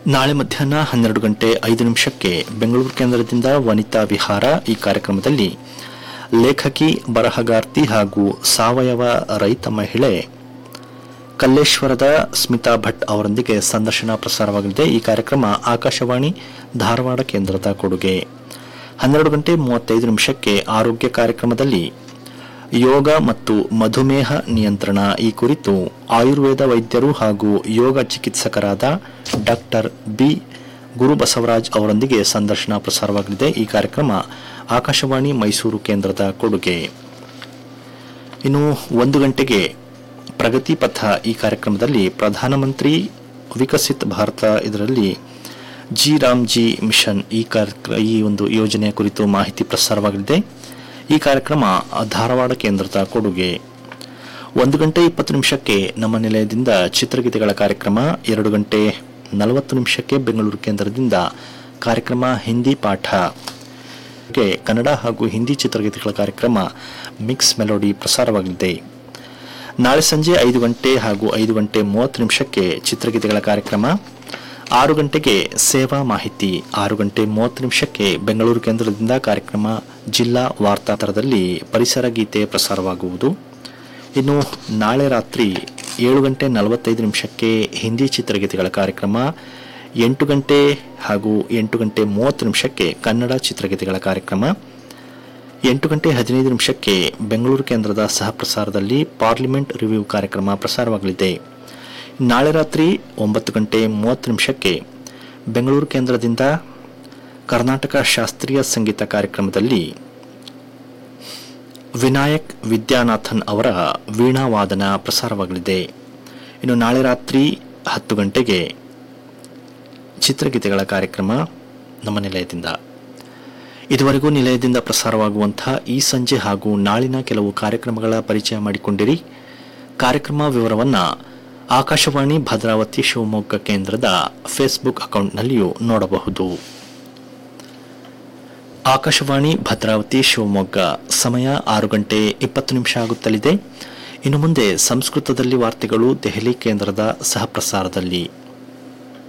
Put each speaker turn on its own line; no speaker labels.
ನಾಳೆ ಮಧ್ಯಾಹ್ನ ಹನ್ನೆರಡು ಗಂಟೆ ಐದು ನಿಮಿಷಕ್ಕೆ ಬೆಂಗಳೂರು ಕೇಂದ್ರದಿಂದ ವನಿತಾ ವಿಹಾರ ಈ ಕಾರ್ಯಕ್ರಮದಲ್ಲಿ ಲೇಖಕಿ ಬರಹಗಾರ್ತಿ ಹಾಗೂ ಸಾವಯವ ರೈತ ಮಹಿಳೆ ಕಲ್ಲೇಶ್ವರದ ಸ್ಮಿತಾ ಭಟ್ ಅವರೊಂದಿಗೆ ಸಂದರ್ಶನ ಪ್ರಸಾರವಾಗಲಿದೆ ಈ ಕಾರ್ಯಕ್ರಮ ಆಕಾಶವಾಣಿ ಧಾರವಾಡ ಕೇಂದ್ರದ ಕೊಡುಗೆ ಹನ್ನೆರಡು ಗಂಟೆ ಮೂವತ್ತೈದು ನಿಮಿಷಕ್ಕೆ ಆರೋಗ್ಯ ಕಾರ್ಯಕ್ರಮದಲ್ಲಿ ಯೋಗ ಮತ್ತು ಮಧುಮೇಹ ನಿಯಂತ್ರಣ ಈ ಕುರಿತು ಆಯುರ್ವೇದ ವೈದ್ಯರು ಹಾಗೂ ಯೋಗ ಚಿಕಿತ್ಸಕರಾದ ಡಾಕ್ಟರ್ ಬಿ ಗುರುಬಸವರಾಜ್ ಅವರೊಂದಿಗೆ ಸಂದರ್ಶನ ಪ್ರಸಾರವಾಗಲಿದೆ ಈ ಕಾರ್ಯಕ್ರಮ ಆಕಾಶವಾಣಿ ಮೈಸೂರು ಕೇಂದ್ರದ ಕೊಡುಗೆ ಇನ್ನು ಒಂದು ಗಂಟೆಗೆ ಪ್ರಗತಿ ಪಥ ಈ ಕಾರ್ಯಕ್ರಮದಲ್ಲಿ ಪ್ರಧಾನಮಂತ್ರಿ ವಿಕಸಿತ್ ಭಾರತ ಇದರಲ್ಲಿ ಜಿ ರಾಮ್ ಜಿ ಮಿಷನ್ ಈ ಕಾರ್ಯಕ್ರ ಈ ಒಂದು ಯೋಜನೆಯ ಕುರಿತು ಮಾಹಿತಿ ಪ್ರಸಾರವಾಗಲಿದೆ ಈ ಕಾರ್ಯಕ್ರಮ ಧಾರವಾಡ ಕೇಂದ್ರದ ಕೊಡುಗೆ ಒಂದು ಗಂಟೆ ಇಪ್ಪತ್ತು ನಿಮಿಷಕ್ಕೆ ನಮ್ಮ ನಿಲಯದಿಂದ ಚಿತ್ರಗೀತೆಗಳ ಕಾರ್ಯಕ್ರಮ ಎರಡು ಗಂಟೆ ನಲವತ್ತು ನಿಮಿಷಕ್ಕೆ ಬೆಂಗಳೂರು ಕೇಂದ್ರದಿಂದ ಕಾರ್ಯಕ್ರಮ ಹಿಂದಿ ಪಾಠ ಗೆ ಕನ್ನಡ ಹಾಗೂ ಹಿಂದಿ ಚಿತ್ರಗೀತೆಗಳ ಕಾರ್ಯಕ್ರಮ ಮಿಕ್ಸ್ ಮೆಲೋಡಿ ಪ್ರಸಾರವಾಗಲಿದೆ ನಾಳೆ ಸಂಜೆ ಐದು ಗಂಟೆ ಹಾಗೂ ಐದು ಗಂಟೆ ಮೂವತ್ತು ನಿಮಿಷಕ್ಕೆ ಚಿತ್ರಗೀತೆಗಳ ಕಾರ್ಯಕ್ರಮ ಆರು ಗಂಟೆಗೆ ಸೇವಾ ಮಾಹಿತಿ ಆರು ಗಂಟೆ ಮೂವತ್ತು ನಿಮಿಷಕ್ಕೆ ಬೆಂಗಳೂರು ಕೇಂದ್ರದಿಂದ ಕಾರ್ಯಕ್ರಮ ಜಿಲ್ಲಾ ವಾರ್ತಾತರದಲ್ಲಿ ಪರಿಸರ ಗೀತೆ ಪ್ರಸಾರವಾಗುವುದು ಇನ್ನು ನಾಳೆ ರಾತ್ರಿ ಏಳು ಗಂಟೆ ನಲವತ್ತೈದು ನಿಮಿಷಕ್ಕೆ ಹಿಂದಿ ಚಿತ್ರಗೀತೆಗಳ ಕಾರ್ಯಕ್ರಮ ಎಂಟು ಗಂಟೆ ಹಾಗೂ ಎಂಟು ಗಂಟೆ ಮೂವತ್ತು ನಿಮಿಷಕ್ಕೆ ಕನ್ನಡ ಚಿತ್ರಗೀತೆಗಳ ಕಾರ್ಯಕ್ರಮ ಎಂಟು ಗಂಟೆ ಹದಿನೈದು ನಿಮಿಷಕ್ಕೆ ಬೆಂಗಳೂರು ಕೇಂದ್ರದ ಸಹ ಪ್ರಸಾರದಲ್ಲಿ ಪಾರ್ಲಿಮೆಂಟ್ ರಿವ್ಯೂ ಕಾರ್ಯಕ್ರಮ ಪ್ರಸಾರವಾಗಲಿದೆ ನಾಳೆ ರಾತ್ರಿ ಒಂಬತ್ತು ಗಂಟೆ ಮೂವತ್ತು ನಿಮಿಷಕ್ಕೆ ಬೆಂಗಳೂರು ಕೇಂದ್ರದಿಂದ ಕರ್ನಾಟಕ ಶಾಸ್ತ್ರೀಯ ಸಂಗೀತ ಕಾರ್ಯಕ್ರಮದಲ್ಲಿ ವಿನಾಯಕ್ ವಿದ್ಯಾನಾಥನ್ ಅವರ ವೀಣಾವಾದನ ಪ್ರಸಾರವಾಗಲಿದೆ ಇನ್ನು ನಾಳೆ ರಾತ್ರಿ ಹತ್ತು ಗಂಟೆಗೆ ಚಿತ್ರಗೀತೆಗಳ ಕಾರ್ಯಕ್ರಮ ನಮ್ಮ ನಿಲಯದಿಂದ ಇದುವರೆಗೂ ನಿಲಯದಿಂದ ಪ್ರಸಾರವಾಗುವಂತಹ ಈ ಸಂಜೆ ಹಾಗೂ ನಾಳಿನ ಕೆಲವು ಕಾರ್ಯಕ್ರಮಗಳ ಪರಿಚಯ ಮಾಡಿಕೊಂಡಿರಿ ಕಾರ್ಯಕ್ರಮ ವಿವರವನ್ನು ಆಕಾಶವಾಣಿ ಭದ್ರಾವತಿ ಶಿವಮೊಗ್ಗ ಕೇಂದ್ರದ ಫೇಸ್ಬುಕ್ ಅಕೌಂಟ್ನಲ್ಲಿಯೂ ನೋಡಬಹುದು ಆಕಾಶವಾಣಿ ಭದ್ರಾವತಿ ಶಿವಮೊಗ್ಗ ಸಮಯ ಆರು ಗಂಟೆ ಇಪ್ಪತ್ತು ನಿಮಿಷ ಆಗುತ್ತಲಿದೆ ಇನ್ನು ಮುಂದೆ ಸಂಸ್ಕೃತದಲ್ಲಿ ವಾರ್ತೆಗಳು ದೆಹಲಿ ಕೇಂದ್ರದ ಸಹ ಪ್ರಸಾರದಲ್ಲಿ